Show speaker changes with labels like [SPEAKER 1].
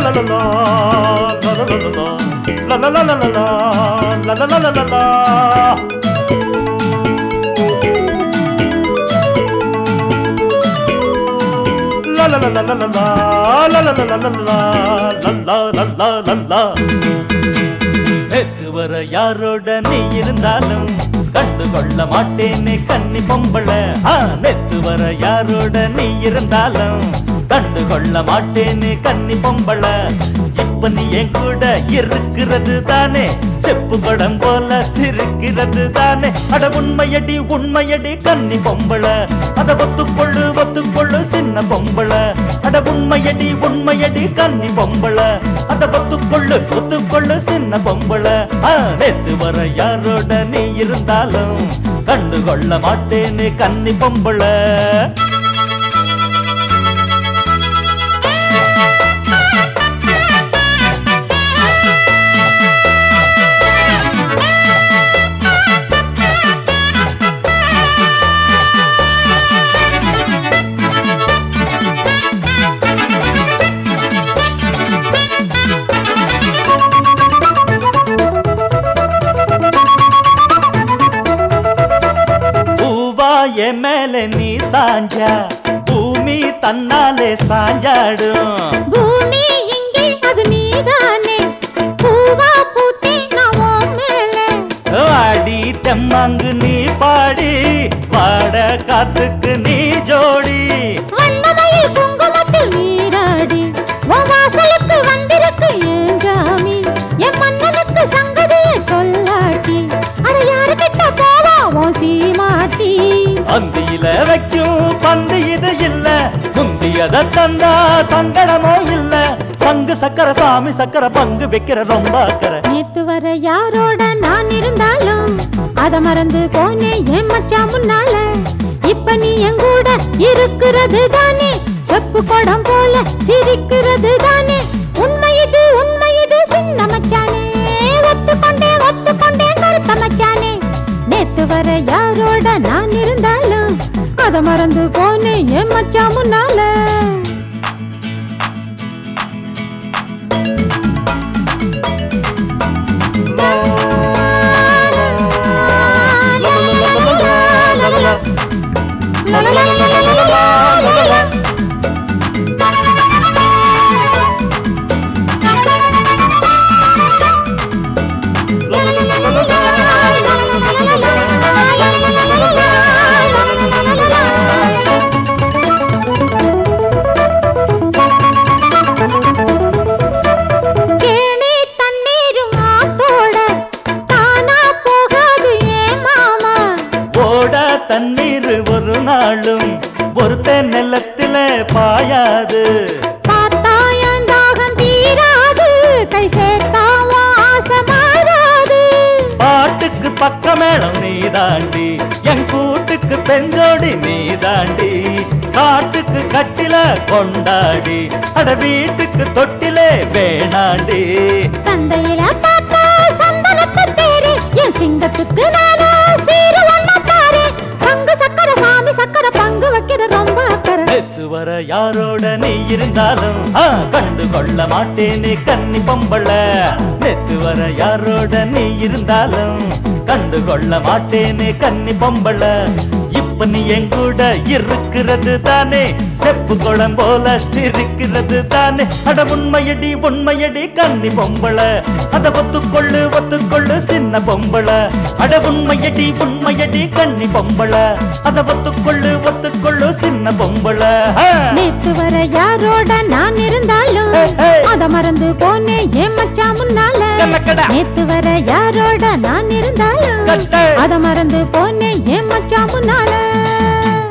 [SPEAKER 1] நேத்து வர யாரோட நீ இருந்தாலும் கண்டு கொள்ள மாட்டேனே கன்னி பொம்பள ஆ, நேத்து வர யாரோட நீ இருந்தாலும் கண்டு கொள்ள மாட்டேனே கன்னி பொம்பள இப்ப நீ என் கூட இருக்கிறது தானே செப்பு படம் போல சிரிக்கிறது தானே அட உண்மையடி உண்மையடி கன்னி பொம்பள அத ஒத்துக்கொள்ளு ஒத்துக்கொள்ளு சின்ன பொம்பள அட உண்மையடி உண்மையடி கன்னி பொம்பள அத ஒத்துக்கொள்ளு ஒத்துக்கொள்ளு சின்ன பொம்பள ஆ, நேத்து வர யாரோட நீ இருந்தாலும் கண்டு கொள்ள மாட்டேனே கன்னி பொம்பள பூவா என் மேல நீ சாஞ்சா பூமி தன்னாலே சாஞ்சாடும்
[SPEAKER 2] பூமி இங்கே அது நீதானே பூவா பூத்தே நான் உன் மேலே
[SPEAKER 1] வாடி தெம்மாங்கு நீ பாடி பாட காத்துக்கு நீ ஜோடி
[SPEAKER 2] வண்ணமயில் குங்குமத்தில் நீராடி உன் வாசலுக்கு வந்திருக்கு ஏன் ஜாமி என் மன்னனுக்கு சங்கதியை கொல்லாட்டி அட யாரு கிட்ட போவா உன் சீமாட்டி
[SPEAKER 1] அந்தியில வைக்கும் பந்து இது இல்ல முந்தியத தந்தா சங்கடமோ இல்ல சங்கு சக்கர சாமி சக்கர பங்கு வைக்கிற ரொம்ப அக்கறை
[SPEAKER 2] நேத்து வர யாரோட நான் இருந்தாலும் அத மறந்து போனேன் என் மச்சான் முன்னால இப்ப நீ என் கூட இருக்கிறது தானே செப்பு குடம் போல சிரிக்கிறது தானே உண்மை இது உண்மை இது சின்ன மச்சானே ஒத்துக்கொண்டே ஒத்துக்கொண்டே கருத்த மச்சானே நேத்து வர யாரோட நான் இருந்தாலும் அத மறந்து போனேன் என் மச்சான் முன்னால கேணி தண்ணீரும் ஆத்தோட தானா போகாது ஏன் மாமா
[SPEAKER 1] ஓட தண்ணீர் ஒரு நாளும் ஒருத்த நிலத்தில பாயாது
[SPEAKER 2] பார்த்தா என் தாகம் தீராது கை சேர்த்தா உன் ஆசை மாறாது
[SPEAKER 1] பாட்டுக்கு பக்க மேளம் நீ தாண்டி என் கூட்டுக்கு பெஞ்சோடி நீ தாண்டி காட்டுக்கு கட்டில கொண்டாடி அட வீட்டுக்கு தொட்டிலே வேணாண்டி
[SPEAKER 2] சந்தையில பார்த்தா சந்தனத்து தேரு என் சிங்கத்துக்கு நானா சீரு ஒண்ணா பாரு சங்கு சக்கர சாமி சக்கர பங்கு வைக்கிற ரொம்ப அக்கறை
[SPEAKER 1] நேத்து வர யாரோட நீ இருந்தாலும் ஆ, கண்டு கொள்ள மாட்டேனே கன்னி பொம்பள நேத்து வர யாரோட நீ இருந்தாலும் கண்டு கொள்ள மாட்டேனே கன்னி பொம்பள இப்ப நீ என் கூட இருக்கிறது தானே செப்பு குளம் போல சிரிக்கிறது தானே அட உண்மையடி உண்மையடி கன்னி பொம்பள அத ஒத்துக்கொள்ளு ஒத்துக்கொள்ளு சின்ன பொம்பள அட உண்மையடி உண்மையடி கன்னி பொம்பள அத ஒத்துக்கொள்ளு ஒத்துக்கொள்ளு சின்ன பொம்பள ஆ.
[SPEAKER 2] நேத்து வர யாரோட நான் இருந்தாலும்
[SPEAKER 1] ஏய், ஏய்.
[SPEAKER 2] அத மறந்து போனேன் என் மச்சான் முன்னால
[SPEAKER 1] கல்லக்கடா.
[SPEAKER 2] நேத்து வர யாரோட நான் இருந்தாலும்
[SPEAKER 1] கட்டு.
[SPEAKER 2] அத மறந்து போனேன் என் மச்சான் முன்னால